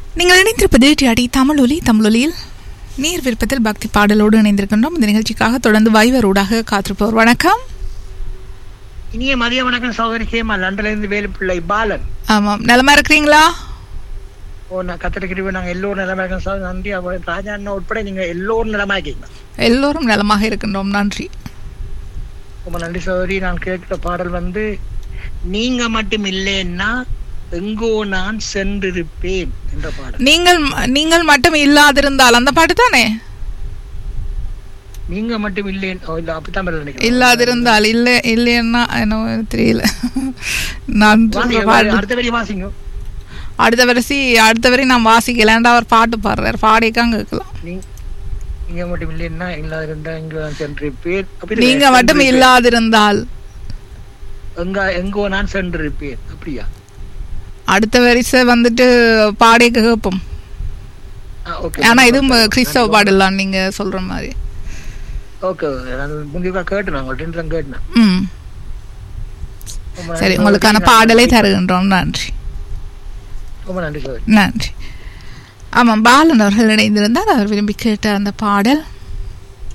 நீங்கள் இணைந்திருப்பது டிஆடி தமிழொலி தமிழொலியில் நீர் விருப்பத்தில் பக்தி பாடலோடு இணைந்திருக்கின்றோம் இந்த நிகழ்ச்சிக்காக தொடர்ந்து வைவரோடாக காத்திருப்பவர் வணக்கம் இனிய மதிய வணக்கம் சகோதரி ஹேமா லண்டன்ல இருந்து வேலுப்பிள்ளை பாலன் ஆமாம் நலமா இருக்கிறீங்களா ஓ நான் கத்திரிக்கிறீங்க நாங்க எல்லோரும் நிலமா இருக்கோம் சார் நன்றி அவர் ராஜா அண்ணா உட்பட நீங்க எல்லோரும் நிலமா இருக்கீங்க எல்லோரும் நலமாக இருக்கின்றோம் நன்றி ரொம்ப நன்றி சகோதரி நான் கேட்கிற பாடல் வந்து நீங்க மட்டும் இல்லைன்னா எங்கோ நான் சென்றிருப்பேன் என்ற பாடல் நீங்கள் நீங்கள் மட்டும் இல்லாதிருந்தால் அந்த பாட்டு தானே நீங்க மட்டும் இல்லைன்னு ஓ, இல்ல அப்படித்தான் மேல நினைக்கிறேன் இல்லாதிருந்தால் இல்லை இல்லைன்னா என்ன தெரியல நான் சொல்ற வாசிங்க, பாட்டு அடுத்த வரி வாசிங்க அடுத்த வரிசை அடுத்த வரை நான் வாசிக்கலான்டா அவர் பாட்டு பாடுறாரு பாடிக்காங்க கேட்கலாம் நீ- நீங்க மட்டும் இல்லைன்னா இல்லாத இருந்தா எங்கோ நான் சென்றிருப்பேன் அப்படி நீங்க மட்டும் சென்றிருப்பேன். இல்லாதிருந்தால் எங்க எங்கோ நான் சென்றிருப்பேன் அப்படியா அடுத்த வரிசை வந்துட்டு பாடிய கேட்போம் ஆ, okay. ஆனா இது ம- கிறிஸ்தவ பாடலாம் நீங்க சொல்ற மாதிரி ஓகே நான் முந்தியக்கா கேட்டேன் உங்கள்ட்ட தான் கேட்டேன் ம் ரொம்ப சரி நன்றி. உங்களுக்கான பாடலை தருகின்றோம் நன்றி ரொம்ப நன்றி சார் நன்றி ஆமாம் பாலன் அவர்கள் இணைந்திருந்தால் அவர் விரும்பி கேட்ட அந்த பாடல்